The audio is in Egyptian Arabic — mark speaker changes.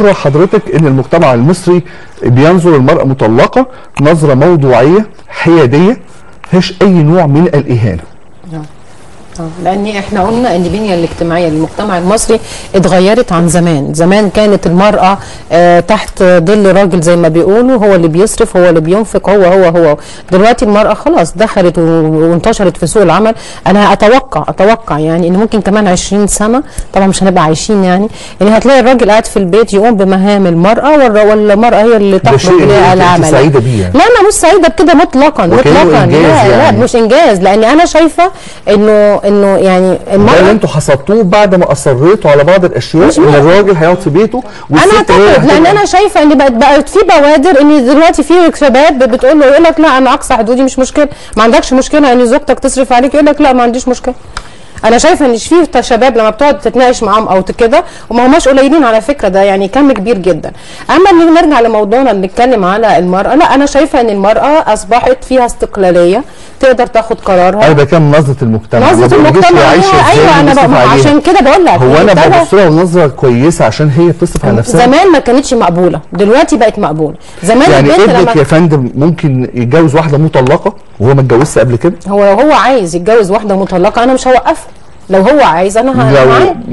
Speaker 1: حضرتك ان المجتمع المصري بينظر المرأة مطلقة نظرة موضوعية حيادية مفيهاش اي نوع من الاهانة
Speaker 2: آه، لان احنا قلنا ان البنيه الاجتماعيه للمجتمع المصري اتغيرت عن زمان زمان كانت المراه آه تحت ظل راجل زي ما بيقولوا هو اللي بيصرف هو اللي بينفق هو هو هو دلوقتي المراه خلاص دخلت و- وانتشرت في سوق العمل انا اتوقع اتوقع يعني ان ممكن كمان 20 سنه طبعا مش هنبقى عايشين يعني يعني هتلاقي الراجل قاعد في البيت يقوم بمهام المراه والر- والمراه هي اللي
Speaker 1: ده شيء
Speaker 2: تخرج
Speaker 1: أنت
Speaker 2: للعمل
Speaker 1: سعيدة بيه يعني.
Speaker 2: لا انا مش سعيده بكده مطلقا
Speaker 1: وكأنه
Speaker 2: مطلقا
Speaker 1: إنجاز
Speaker 2: لا
Speaker 1: يعني.
Speaker 2: لا مش انجاز لان انا شايفه انه انه يعني
Speaker 1: ده اللي
Speaker 2: المراه
Speaker 1: انتوا حصدتوه بعد ما اصريتوا على بعض الاشياء
Speaker 2: مش
Speaker 1: ان
Speaker 2: مهم.
Speaker 1: الراجل هيقعد في بيته
Speaker 2: انا
Speaker 1: والست هي
Speaker 2: اعتقد لان
Speaker 1: هتبقى-
Speaker 2: انا شايفه ان بقت بقت في بوادر ان دلوقتي في شباب بتقول له يقول لك لا انا اقصى حدودي مش مشكله ما عندكش مشكله ان زوجتك تصرف عليك يقول لك لا ما عنديش مشكله انا شايفه ان في شباب لما بتقعد تتناقش معاهم او كده وما هماش قليلين على فكره ده يعني كم كبير جدا اما ان نرجع لموضوعنا اللي نتكلم على المراه لا انا شايفه ان المراه اصبحت فيها استقلاليه تقدر تاخد قرارها
Speaker 1: انا بكام نظرة المجتمع ما
Speaker 2: نظره
Speaker 1: بقولكش
Speaker 2: المجتمع
Speaker 1: هي عايشة
Speaker 2: ايوه,
Speaker 1: إزاي
Speaker 2: أيوة انا
Speaker 1: وبيصرف
Speaker 2: بقى
Speaker 1: عليها.
Speaker 2: عشان كده بقول لك
Speaker 1: هو انا
Speaker 2: ابتدى-
Speaker 1: ببص لها نظرة كويسة عشان هي بتصرف على نفسها
Speaker 2: زمان ما كانتش مقبوله دلوقتي بقت مقبوله زمان
Speaker 1: يعني
Speaker 2: البنت
Speaker 1: ابنك
Speaker 2: لما
Speaker 1: يا فندم ممكن يتجوز واحدة مطلقة وهو ما اتجوزش قبل كده
Speaker 2: هو لو هو عايز يتجوز واحده مطلقه انا مش هوقفه لو هو عايز انا ه-
Speaker 1: لو
Speaker 2: معاه